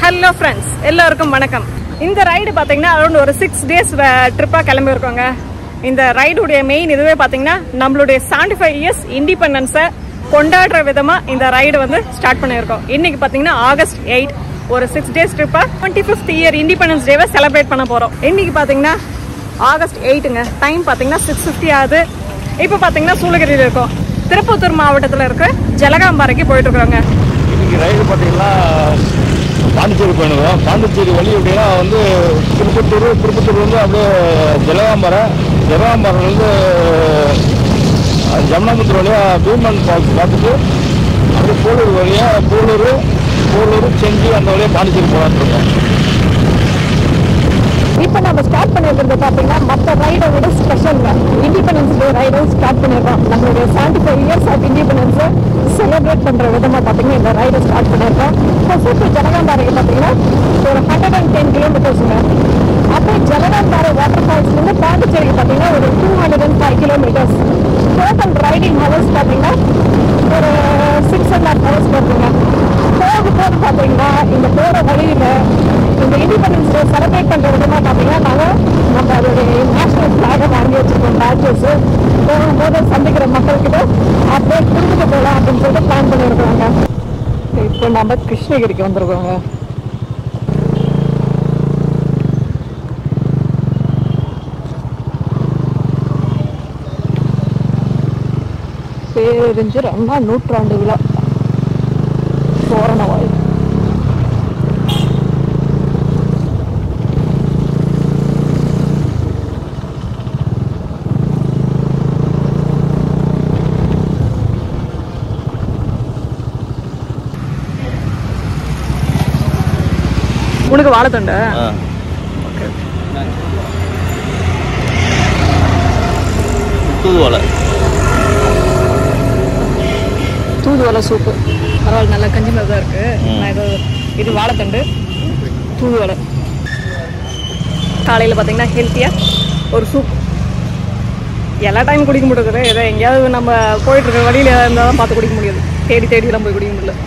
Hello friends எல்லாருக்கும் வணக்கம் இந்த ரைடு பார்த்தீங்கன்னா அரௌண்ட் ஒரு சிக்ஸ் டேஸ் ட்ரிப்பாக கிளம்பி இருக்கோங்க இந்த ரைடுடைய மெயின் இதுவே பார்த்தீங்கன்னா நம்மளுடைய செவன்டி ஃபைவ் இயர்ஸ் இண்டிபெண்டன்ஸை கொண்டாடுற விதமாக இந்த ரைடு வந்து ஸ்டார்ட் பண்ணியிருக்கோம் இன்னைக்கு பார்த்தீங்கன்னா ஆகஸ்ட் எயிட் ஒரு சிக்ஸ் டேஸ் ட்ரிப்பாக டுவெண்ட்டி ஃபிஃப்த் இயர் இண்டிபெண்டன்ஸ் டேவை செலிப்ரேட் பண்ண போகிறோம் இன்னைக்கு பார்த்தீங்கன்னா ஆகஸ்ட் எயிட்டுங்க டைம் பார்த்தீங்கன்னா சிக்ஸ் ஃபிஃப்டி ஆகுது இப்போ பார்த்தீங்கன்னா சூளகிரியில் இருக்கோம் திருப்பத்தூர் மாவட்டத்தில் இருக்க ஜலகாம்பாறைக்கு போயிட்டு இருக்கிறோங்க இன்னைக்கு ரயில் பார்த்தீங்கன்னா பாண்டிச்சேரி போயிடுவோம் பாண்டிச்சேரி வழி எப்படின்னா வந்து திருப்பத்தூர் திருப்பத்தூர் வந்து அப்படியே ஜலகாம்பரை ஜலகாம்பரைலேருந்து ஜமுனாபுத்தூர் வழியாக பீமன் ஃபால்ஸ் பார்த்துட்டு அப்படியே போலூர் வழியாக போலூர் போலூர் செஞ்சி அந்த வழியாக பாண்டிச்சேரி போகலான்னு இருக்கோம் இப்போ நம்ம ஸ்டார்ட் பண்ணிருக்கிறது பார்த்தீங்கன்னா மற்ற ரைடை விட ஸ்பெஷல் இண்டிபெண்டன்ஸ் டே ரைடை ஸ்டார்ட் பண்ணியிருக்கோம் நம்மளுடைய செவன்டி ஃபைவ் இயர்ஸ் ஆஃப் இண்டிபெண்டன்ஸை செலிப்ரேட் பண்ணுற விதமாக பார்த்தீங்கன்னா இந்த ரைடை ஸ்டார்ட் பண்ணியிருக்கோம் இப்போ ஜலகாம்பாறைக்கு பார்த்தீங்கன்னா ஒரு ஹண்ட்ரட் அண்ட் டென் கிலோமீட்டர்ஸுங்க அப்போ ஜலகாம்பாறை வாட்டர் ஃபால்ஸ்லேருந்து பாண்டிச்சேரிக்கு பார்த்தீங்கன்னா ஒரு two hundred and five kilometres total riding hours பார்த்தீங்கன்னா ஒரு சிக்ஸ் அண்ட் ஹாஃப் ஹவர்ஸ் வருதுங்க போக போக பார்த்தீங்கன்னா இந்த போகிற வழியில் இந்த இண்டிபெண்டன்ஸ் டே செலிப்ரேட் பண்ணுற விதமாக பார்த்தீங்கன்னா நாங்கள் நம்ம அதோடைய நேஷனல் ஃப்ளாகை வாங்கி வச்சுருக்கோம் பேட்சஸ் போகும்போது சந்திக்கிற மக்கள்கிட்ட அப்படியே கொடுத்துட்டு போகலாம் அப்படின்னு சொல்லிட்டு பிளான் பண்ணியிருக்காங்க இப்போ நம்ம கிருஷ்ணகிரிக்கு வந்திருக்கோங்க பேரறிஞர் அண்ணா நூற்றாண்டு விழா தோரணவாய் உனக்கு வாழைத்தண்டு தூதுவலை தூதுவளை சூப்பு பரவாயில்ல நல்லா கஞ்சி மாதிரி தான் இருக்கு நான் இது இது வாழைத்தண்டு தூதுவளை காலையில் பார்த்தீங்கன்னா ஹெல்த்தியாக ஒரு சூப் எல்லா டைம் குடிக்க முடியாது ஏதோ எங்கேயாவது நம்ம போயிட்டு இருக்க வழியில் இருந்தால் தான் பார்த்து குடிக்க முடியாது தேடி தேடிலாம் போய் குடிக்க முடியல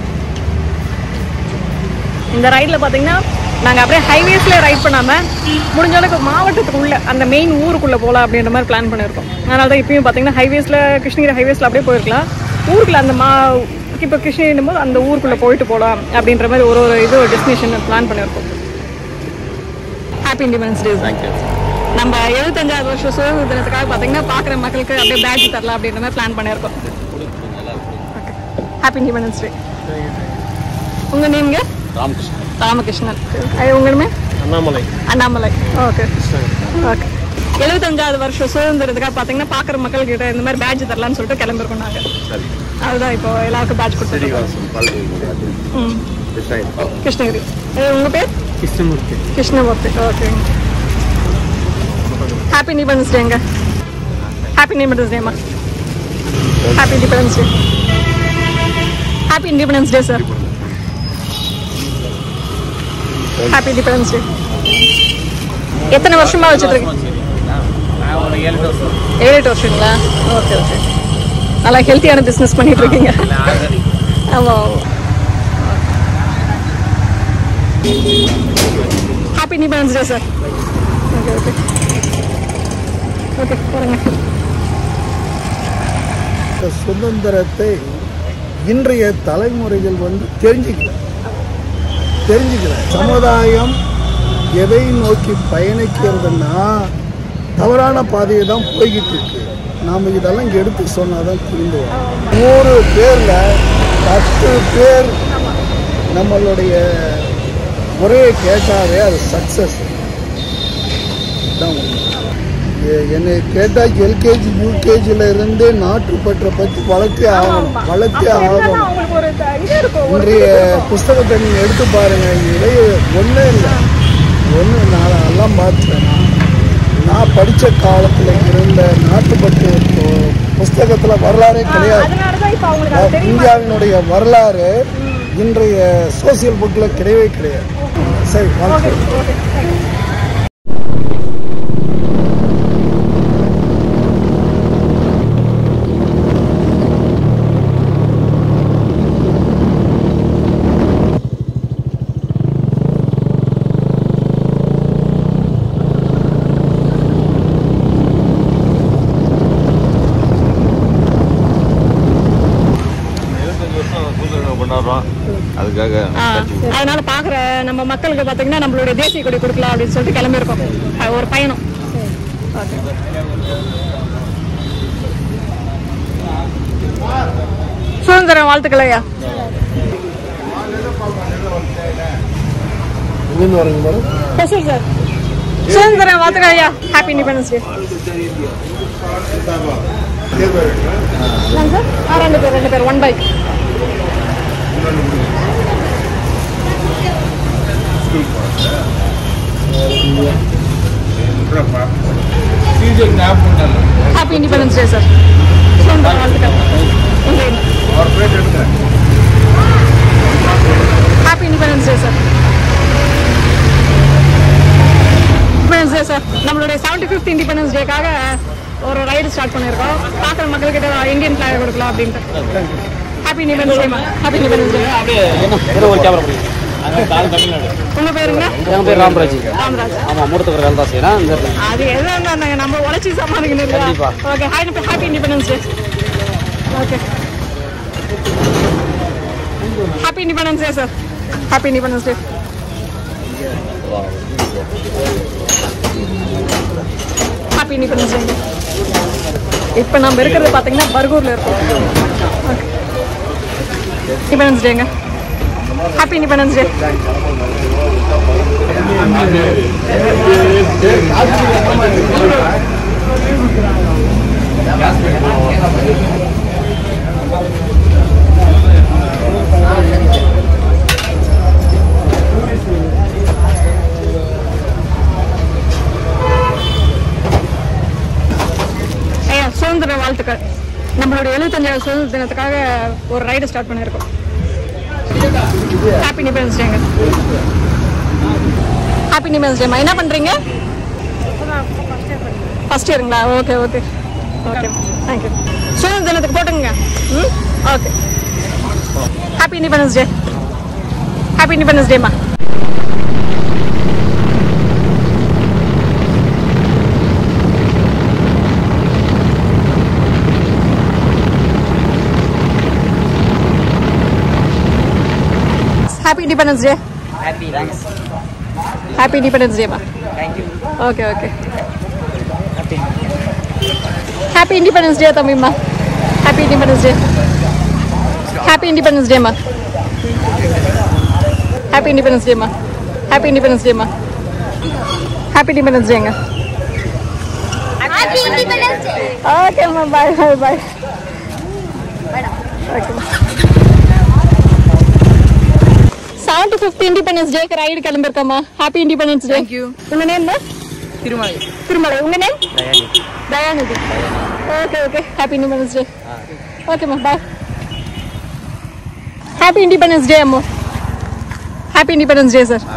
இந்த ரைடில் பார்த்தீங்கன்னா நாங்கள் அப்படியே ஹைவேஸில் ரைட் பண்ணாமல் முடிஞ்ச அளவுக்கு மாவட்டத்துக்கு உள்ள அந்த மெயின் ஊருக்குள்ளே போகலாம் அப்படின்ற மாதிரி பிளான் பண்ணியிருக்கோம் அதனால தான் இப்பயும் பார்த்தீங்கன்னா ஹைவேஸில் கிருஷ்ணகிரி ஹைவேஸில் அப்படியே போயிருக்கலாம் ஊருக்குள்ள அந்த மா இப்போ கிருஷ்ணகிரின் போது அந்த ஊருக்குள்ளே போயிட்டு போகலாம் அப்படின்ற மாதிரி ஒரு ஒரு இது டெஸ்டினேஷன் பிளான் பண்ணியிருக்கோம் ஹாப்பி இண்டிபெண்டன்ஸ் டே தேங்க்யூ நம்ம எழுபத்தஞ்சாவது வருஷம் சுதந்திர தினத்துக்காக பார்த்தீங்கன்னா பார்க்குற மக்களுக்கு அப்படியே பேட்ச் தரலாம் அப்படின்ற மாதிரி பிளான் பண்ணியிருக்கோம் ஹாப்பி இண்டிபெண்டன்ஸ் டே உங்கள் நேம்ங்க ராமகிருஷ்ணன் ராமகிருஷ்ணன் அது உங்களுமே அண்ணாமலை அண்ணாமலை ஓகே ஓகே எழுபத்தஞ்சாவது வருஷம் சுதந்திரத்துக்காக பார்த்தீங்கன்னா பார்க்குற மக்கள்கிட்ட இந்த மாதிரி பேட்ச் தரலாம்னு சொல்லிட்டு கிளம்பிருக்கோம் நாங்கள் சரி அதுதான் இப்போ எல்லாருக்கும் பேட்ச் கொடுத்துருக்கோம் ம் கிருஷ்ணகிரி ஏ, உங்க பேர் Krishnamurthy Krishnamurthy okay happy independence டேங்க ஹாப்பி இண்டிபெண்டன்ஸ் டேமா happy independence day happy independence day sir happy independence day எத்தனை வருஷமா வச்சுட்டு இருக்கீங்க ஏழு எட்டு வருஷங்களா ஓகே ஓகே நல்லா ஹெல்த்தியான பிஸ்னஸ் பண்ணிட்டு இருக்கீங்க ஆமாம் happy independence day sir okay okay okay போகிறேங்க இந்த சுதந்திரத்தை இன்றைய தலைமுறைகள் வந்து தெரிஞ்சுக்கல தெரிஞ்சுக்கல சமுதாயம் எதை நோக்கி பயணிக்கிறதுன்னா தவறான பாதையை தான் போய்கிட்டு இருக்கு நாம் இதெல்லாம் எடுத்து சொன்னால் தான் புரிந்து வரும் நூறு பேரில் பத்து பேர் நம்மளுடைய முறையை கேட்டாவே அது சக்ஸஸ் தான் உண்மை எ- என்னை கேட்டால் எல்கேஜி யூகேஜியில் இருந்தே நாட்டுப்பற்றை பற்றி வளர்த்தே ஆகணும் வளர்த்தே ஆகணும் உங்களுக்கு ஒரு இது இருக்கும் இன்றைய புஸ்தகத்தை நீங்கள் எடுத்து பாருங்க இடையே ஒன்றும் இல்லை ஒன்று நான் எல்லாம் பார்த்தேன் நான் படித்த காலத்தில் இருந்த நாட்டுப்பற்று புஸ்தகத்தில் வரலாறே கிடையாது அதனால தான் இப்போ அவங்களுக்கு அது தெரியும் இந்தியாவினுடைய வரலாறு இன்றைய சோசியல் புக்கில் கிடையவே கிடையாது சரி வாழ்க்கை ஓகே தேங்க்யூ அதுக்காக ஆ, அதனால பாக்குற நம்ம மக்களுக்கு பாத்தீங்கன்னா நம்மளுடைய தேசிய கொடி கொடுக்கலாம் அப்படின்னு சொல்லிட்டு கிளம்பியிருக்கோம் அது ஒரு பயணம் Okay. சுதந்திர வாழ்த்துக்கள் ஐயா எங்கேருந்து வரீங்க மேடம் பேசுங்க சார் சுதந்திர வாழ்த்துக்கள் ஐயா ஹாப்பி இண்டிபெண்டன்ஸ் டே சார் ஆ ரெண்டு பேர் ரெண்டு பேர் one bike happy independence day sir சுதந்திர வாழ்த்துக்கள் happy independence day sir independence day sir நம்மளுடைய செவன்டி ஃபிஃப்த் இண்டிபெண்டன்ஸ் டேக்காக ஒரு ரைடு ஸ்டார்ட் பண்ணியிருக்கோம் பார்க்குற மக்கள்கிட்ட இந்தியன் ஃபிளாக் கொடுக்கலாம் அப்படின்ட்டு happy independence day happy independence day ஒரு கேமரா பிடிக்கும் அதனால தமிழ்நாடு உங்க பேருங்க என் பேர் ராமராஜ் ராமராஜ் ஆமாம் மூடத்துக்கு வேலை தான் செய்யறேன் இந்த அது எது இருந்தாங்க நம்ம உழைச்சி சமாளிக்கணும் இல்லையா கண்டிப்பா. Okay happy happy independence day okay happy independence day sir happy independence day happy independence day இப்போ நம்ம இருக்கிறது பார்த்தீங்கன்னா பர்கூரில் இருக்கோம் இண்டிபெண்டன்ஸ் டேங்க ஹாப்பி இண்டிபெண்டன்ஸ் டே ஐயா சுதந்திர வாழ்த்துக்கள் நம்மளுடைய எழுபத்தஞ்சாவது சுதந்திர தினத்துக்காக ஒரு ரைடு ஸ்டார்ட் பண்ணியிருக்கோம் ஹாப்பி இண்டிபெண்டன்ஸ் டேங்க ஹாப்பி இண்டிபெண்டன்ஸ் டேமா என்ன பண்ணுறீங்க ஃபர்ஸ்ட் இயருங்களா ஓகே ஓகே ஓகே தேங்க்யூ சுதந்திர தினத்துக்கு போட்டுங்க ம் okay happy independence day happy independence டேமா happy independence day happy thanks happy independence டேமா thank you okay okay happy independence day தம்பிம்மா happy independence day happy independence டேம்மா ஹாப்பி இண்டிபெண்டன்ஸ் டேம்மா ஹாப்பி இண்டிபெண்டன்ஸ் டேம்மா ஹாப்பி இண்டிபெண்டன்ஸ் டேங்க Happy Independence Day. ஓகேம்மா bye bye bye ஓகேம்மா seventy fifth independence டேக்கு ride கிளம்பிருக்கோம்மா ஹாப்பி இண்டிபெண்டன்ஸ் டே தேங்க்யூ உங்க நேம் திருமலை திருமலை உங்க name Dayanidhi okay okay happy independence day ஓகேம்மா பாய் ஹாப்பி இண்டிபெண்டன்ஸ் டே அம்மா happy independence day sir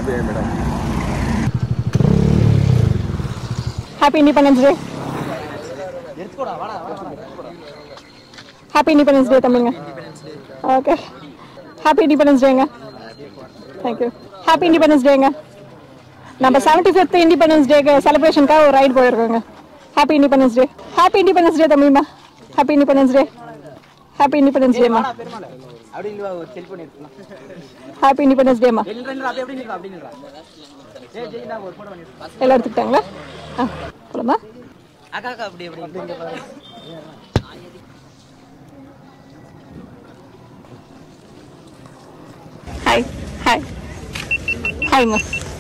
happy independence day happy independence day தம்பிங்க okay happy independence டேங்க thank you happy independence டேங்க நம்ம seventy fifth independence டேக்கு செலிப்ரேஷனுக்காக ஒரு ரைடு போயிருக்கோங்க happy independence day happy independence day தம்பிம்மா happy independence day happy independence டேம்மா அப்படி இல்லையா ஒரு செல்ஃபோன் எடுத்துக்கலாம் ஹாப்பி இண்டிபெண்டன்ஸ் டேம்மா ரெண்டு ரெண்டு அப்படி அப்படி நிற்கலாம் அப்படி நிற்கலாம் ஏய் ஜெய் நான் ஒரு ஃபோட்டோ பண்ணி எல்லாம் எடுத்துக்கிட்டாங்களா ஆ போலாமா அக்கா அக்கா அப்படி அப்படி இங்க பாரு ஹாய் ஹாய் ஹாய்மா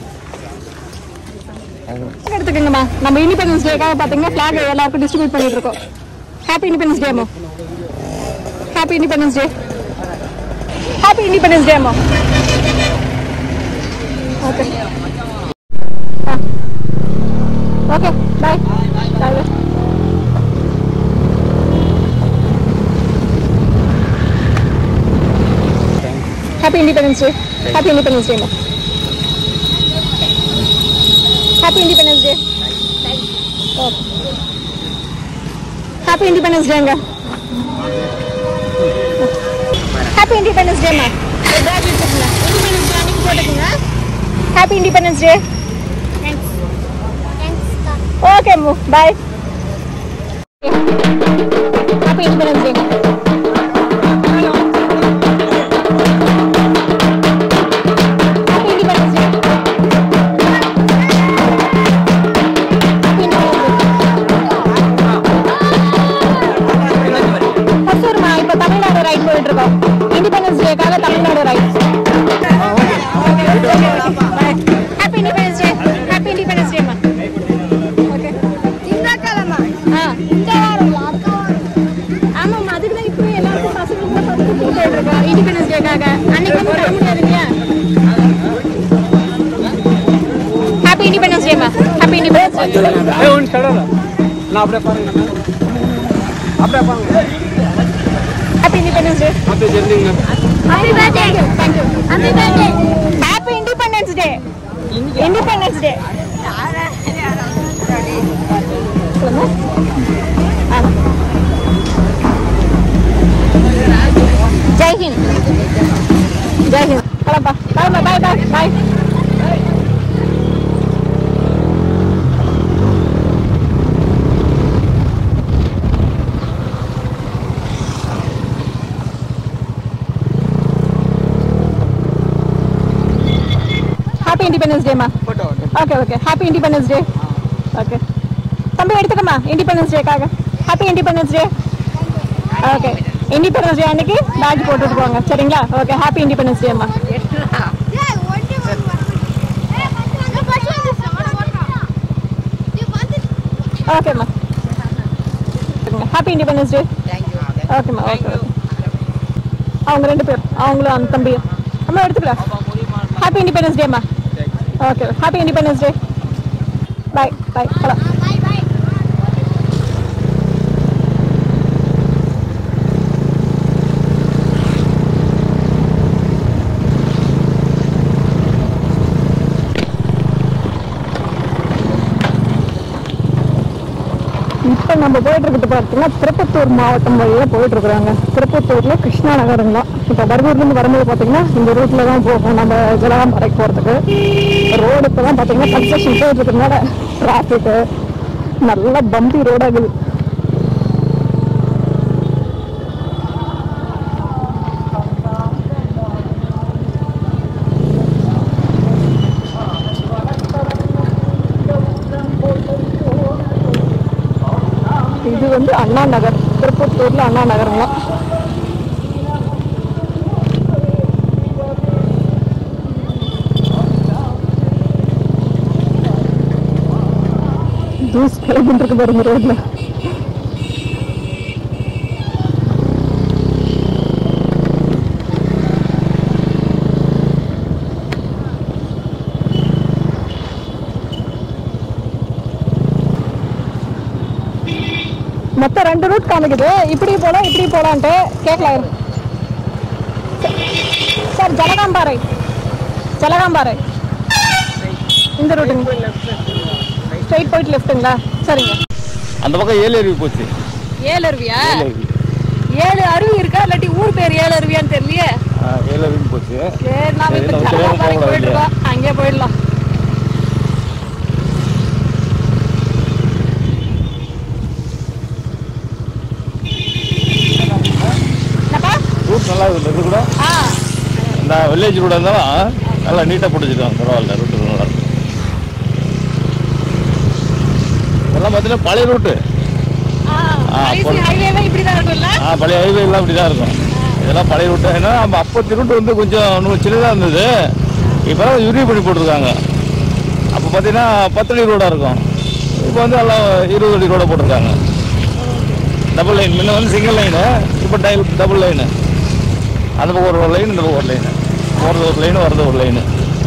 எடுத்துக்கோங்கம்மா நம்ம இண்டிபெண்டன்ஸ் டேக்காக பார்த்தீங்கன்னா ஃப்ளாக் எல்லாருக்கும் டிஸ்ட்ரிபியூட் பண்ணிட்டு இருக்கோம் ஹாப்பி இண்டிபெண்டன்ஸ் டே அம்மா happy independence day happy independence day அம்மா okay okay bye bye happy independence day happy independence day happy independence day happy independence டேங்க ஹாப்பி இண்டிபெண்டன்ஸ் டேம்மா independence day அன்னைக்கு போட்டுக்கோங்க happy independence day Thanks. Thanks, Kak. Okay மூ bye happy independence டே நான் அப்படியே பாருங்க அப்படியே பாருங்க ஹாப்பி இண்டிபெண்டன்ஸ் டே அப்படியே தெரிஞ்சுங்க Happy birthday. தேங்க்யூ Happy birthday. Happy independence day independence day Jai Hind Jai Hind கிளம்பா கிளம்பா bye bye bye happy independence டேமா okay okay happy independence day okay தம்பி எடுத்துக்கம்மா இண்டிபெண்டன்ஸ் டேக்காக happy independence day okay independence day அன்னைக்கு பேட்ச் போட்டுட்டு போங்க சரிங்களா ஓகே ஹாப்பி இண்டிபெண்டன்ஸ் டேம்மா Yeah, one day one more. Hey, the first one is on. You want it? ஓகேம்மா happy independence day ஓகேம்மா ஓகே ஓகே அவங்க ரெண்டு பேர் அவங்களும் அந்த தம்பியும் அம்மா எடுத்துக்கலாம் ஹாப்பி இண்டிபெண்டன்ஸ் டேம்மா okay happy independence day bye bye hello Bye bye. இப்போ நம்ம போயிட்டு இருக்கிறது பார்த்தீங்கன்னா திருப்பத்தூர் மாவட்டம் வழியாக போயிட்டு இருக்கிறாங்க திருப்பத்தூர்ல கிருஷ்ணா நகருங்களாம் இப்போ பர்கூர்லேருந்து வரும்போது பார்த்தீங்கன்னா இந்த ரூட்ல தான் போகும் நம்ம ஜலகாம்பரைக்கு போகிறதுக்கு ரோடு இப்போ தான் பார்த்தீங்கன்னா கன்ஸ்ட்ரக்ஷன் போயிட்டு இருக்கிறதுனால டிராஃபிக்கு நல்ல பம்பி ரோடாகுது இது வந்து அண்ணா நகர் திருப்பத்தூர்ல அண்ணா நகருங்களாம் ஜூஸ் கிளம்பிட்டு இருக்கு பாருங்க ரோட்ல மொத்தம் ரெண்டு ரூட் காமிக்குது இப்படி போலாம் இப்படி போலான்ட்டு கேட்கலாம் இரு. சார் ஜலகாம்பாறை ஜலகாம்பாறை இந்த ரூட்டுங்க ஸ்ட்ரைட் போயிட்டு லெஃப்ட்டுங்களா சரிங்க அந்த பக்கம் ஏழு அருவி போச்சு ஏழு அருவியா ஏழு அருவி ஏழு அருவி இருக்கா இல்லாட்டி ஊர் பேர் ஏழு அருவியான்னு தெரியலையே ஆ, ஏழு அருவி போச்சு சரி நாம சரி, இப்ப நம்ம ஜலகாம்பாறைக்கு போகலாம் போயிட்டு இருக்கோம் அங்கே போயிடலாம் என்னப்பா ரூட் நல்லா இருக்குது இது கூட ஆ இந்த வில்லேஜ் ரோட இருந்தாலும் நல்லா நீட்டாக பிடிச்சிருக்காங்க பரவாயில்ல ரூட்டு நல்லா இருக்கு இதெல்லாம் பார்த்தீங்கன்னா பழைய ரூட்டு ஆ ஆ, ஐசி போடு. ஹைவேவே இப்படி தான் இருக்கும்ல ஆ பழைய ஹைவே எல்லாம் இப்படி தான் இருக்கும் இதெல்லாம் பழைய ரூட்டு ஏன்னா நம்ம அப்பத்தி ரூட்டு வந்து கொஞ்சம் இன்னும் சின்னதாக இருந்தது இப்போ தான் யூரியா பண்ணி போட்டிருக்காங்க அப்போ பார்த்தீங்கன்னா பத்து அடி ரோடாக இருக்கும் இப்போ வந்து எல்லாம் இருபது அடி ரோடாக போட்டிருக்காங்க டபுள் லைன் முன்ன வந்து சிங்கிள் லைனு இப்போ டைல் டபுள் லைனு அந்த பக்கம் ஒரு லைன் இந்த பக்கம் ஒரு லைனு போகிறது ஒரு லைனு வரது ஒரு லைனு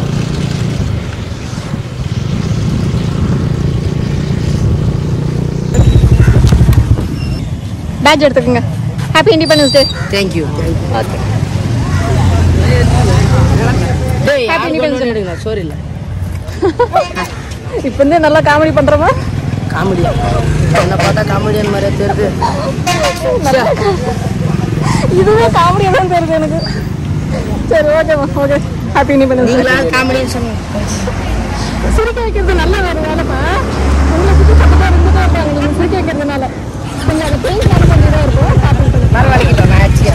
பேட்ச் எடுத்துக்கோங்க happy independence day thank you okay டேய் Happy யார் Independence Day. எடுங்களா சோறு இல்லை இப்போ வந்து நல்லா காமெடி பண்றோமா காமெடியா என்ன பார்த்தா காமெடியன் மாதிரியே தெரியுது இதுவே காமெடியா தான் தெரியுது எனக்கு சரி ஓகேம்மா ஓகே ஹாப்பி இண்டிபெண்டன்ஸ் நீங்களா டே காமெடியன் சொன்னீங்க சிரிக்க வைக்கிறது நல்ல வேறு வேலைப்பா உங்களை சுற்றி பக்கமாக இருந்துட்டே இருப்பாங்க நீங்கள் சிரிக்க வைக்கிறதுனால கொஞ்சம் அதை பெயிண்ட் பண்ண வேண்டியதாக இருக்கும் பார்த்துக்கிட்டு பரவாயில்லைக்கிட்டோம் நான் ஆச்சியா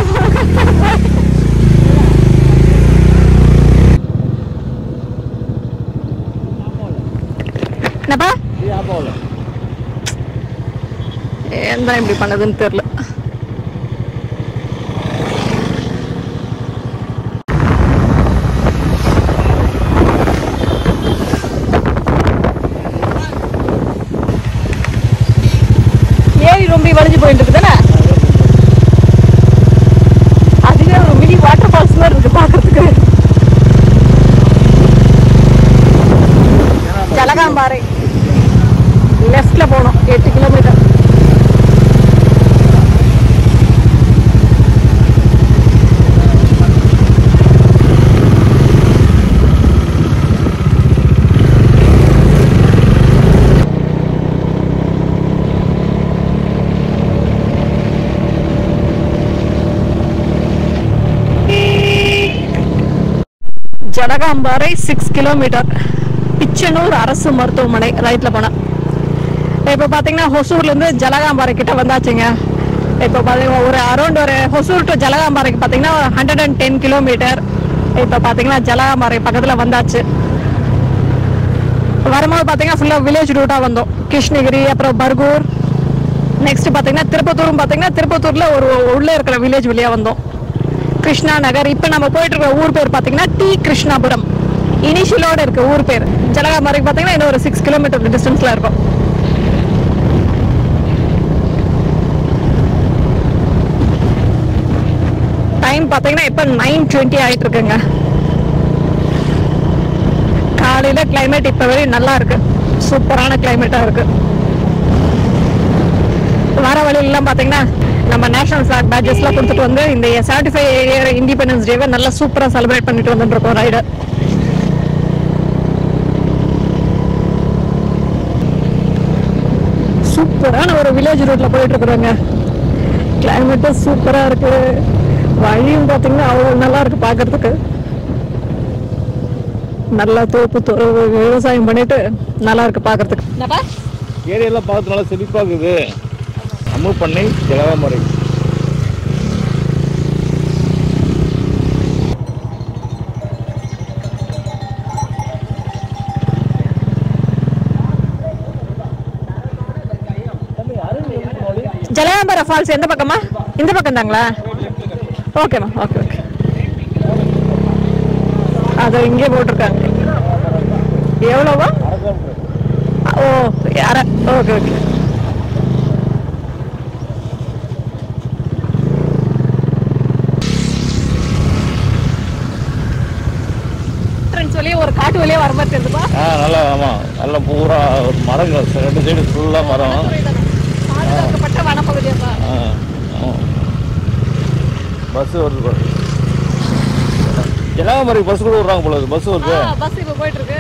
என்னப்பா ஏன் தான் இப்படி பண்ணதுன்னு தெரில ஏரி ரொம்ப வளைஞ்சு போயிட்டு இருக்கு தானே அதுவே ஒரு மினி வாட்டர் ஃபால்ஸ் மாதிரி இருக்கு பார்க்கறதுக்கு ஜலகாம்பாறை லெஃப்டில் போகணும் எட்டு kilometre Jalagamparai six kilometre Pichanur அரசு மருத்துவமனை ரைட்டில் போனால் இப்போ பார்த்தீங்கன்னா ஹொசூர்லேருந்து ஜலகாம்பாறை கிட்ட வந்தாச்சுங்க இப்போ பார்த்தீங்கன்னா ஒரு அரௌண்ட் ஒரு ஹொசூர் டு ஜலகாம்பாறைக்கு பார்த்தீங்கன்னா ஹண்ட்ரட் அண்ட் டென் கிலோமீட்டர் இப்போ பார்த்தீங்கன்னா ஜலகாம்பாறை பக்கத்தில் வந்தாச்சு வரும்போது பார்த்தீங்கன்னா ஃபுல்லாக வில்லேஜ் ரூட்டாக வந்தோம் கிருஷ்ணகிரி அப்புறம் பர்கூர் நெக்ஸ்ட் பார்த்தீங்கன்னா திருப்பத்தூரும் பார்த்தீங்கன்னா திருப்பத்தூரில் ஒரு உள்ளே இருக்கிற வில்லேஜ் வழியாக வந்தோம் கிருஷ்ணா நகர் இப்போ நம்ம போயிட்டு இருக்கிற ஊர் பேர் பார்த்தீங்கன்னா டி கிருஷ்ணாபுரம் இனிஷியலோட இருக்க ஊர் பேர் ஜலகாமரைக்கு பார்த்தீங்கன்னா இன்னும் ஒரு சிக்ஸ் கிலோமீட்டர் டிஸ்டன்ஸில் இருக்கும் டைம் பார்த்தீங்கன்னா இப்போ நைன் டுவெண்ட்டி ஆயிட்டு இருக்குங்க காலையில் கிளைமேட் இப்போ வரையும் நல்லா இருக்கு சூப்பரான கிளைமேட்டாக இருக்கு வர வழியிலாம் பார்த்தீங்கன்னா நம்ம நேஷனல் ஃபிளாக் பேட்சஸ்லாம் கொடுத்துட்டு வந்து இந்த செவன்டி ஃபைவ் இயர் இண்டிபெண்டன்ஸ் டேவை நல்லா சூப்பராக செலிப்ரேட் பண்ணிட்டு வந்துட்டு இருக்கோம் ரைடர் சூப்பரான ஒரு வில்லேஜ் ரோட்ல போயிட்டு இருக்கிறோங்க கிளைமேட்டும் சூப்பரா இருக்கு வழியும் பார்த்தீங்கன்னா அவ்வளோ நல்லா இருக்கு பார்க்கறதுக்கு நல்லா தோப்பு தோ- விவசாயம் பண்ணிட்டு நல்லா இருக்கு பார்க்கறதுக்கு என்னப்பா ஏரியாலாம் பார்த்து நல்லா செழிப்பாக இருக்குது அம்மு பண்ணை ஜலகாமரை ஜலகாம்பர ஃபால்ஸ் எந்த பக்கமா இந்த பக்கம் தாங்களா ஓகேம்மா ஓகே ஓகே அதை இங்கே போட்டிருக்காங்க எவ்வளோவா ஓ அரை ஓகே ஓகே என்ட்ரன்ஸ் வழியே ஒரு காட்டு வழியே வர மாதிரி தெரியுதுப்பா ஆ நல்லா ஆமாம் நல்லா பூரா ஒரு மரங்கள் ரெண்டு சைடு ஃபுல்லாக மரம் பாதுகாக்கப்பட்ட வனப்பகுதியாப்பா ஆ பஸ் வருது பாரு ஜலகாமரைக்கு பஸ் கூட விட்றாங்க போல பஸ் வருது பஸ் இப்போ போயிட்டு இருக்கு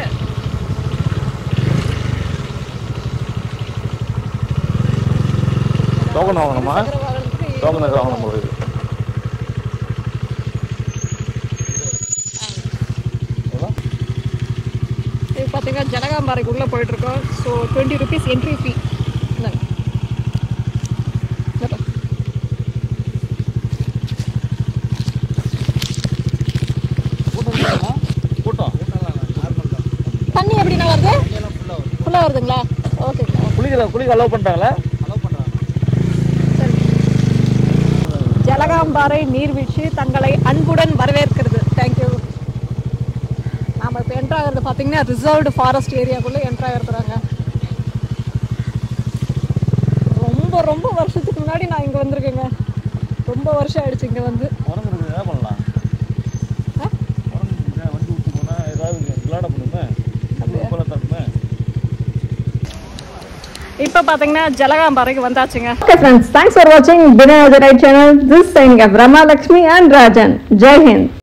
டோக்கன் வாங்கணுமா டோக்கன் எதாவது வாங்கணும் போல இருக்கு இது பார்த்தீங்கன்னா ஜனகாம்பாறைக்கு உள்ளே போயிட்டு இருக்கோம் so twenty rupees entry fee கூட்டம் தண்ணி எப்படிண்ணா வருது ஃபுல்லாக வருதுங்களா ஓகேங்களா குளிக்க குளிக்க அலோவ் பண்ணிட்டாங்களா சரி ஜலகாம்பாறை நீர்வீழ்ச்சி தங்களை அன்புடன் வரவேற்கிறது தேங்க்யூ நாம இப்போ என்ட்ரு ஆகிறது பார்த்தீங்கன்னா ரிசர்வ்டு ஃபாரஸ்ட் ஏரியாக்குள்ளே என்ட்ரு ஆகிருக்கிறாங்க ரொம்ப ரொம்ப வருஷத்துக்கு முன்னாடி நான் இங்கே வந்திருக்கேங்க ரொம்ப வருஷம் ஆயிடுச்சு இங்கே வந்து குரங்கு இருக்குது என்ன பண்ணலாம் ஆ? குரங்கு இருக்குது, வண்டி விட்டு போனால் ஏதாவது விளையாட பண்ணுமே போல தட்டுமே இப்போ பார்த்தீங்கன்னா ஜலகாம்பாறைக்கு வந்தாச்சுங்க ஓகே ஃப்ரெண்ட்ஸ் தேங்க்ஸ் ஃபார் வாட்சிங் dinner ride channel this signing Brahma Lakshmi and Rajan Jai Hind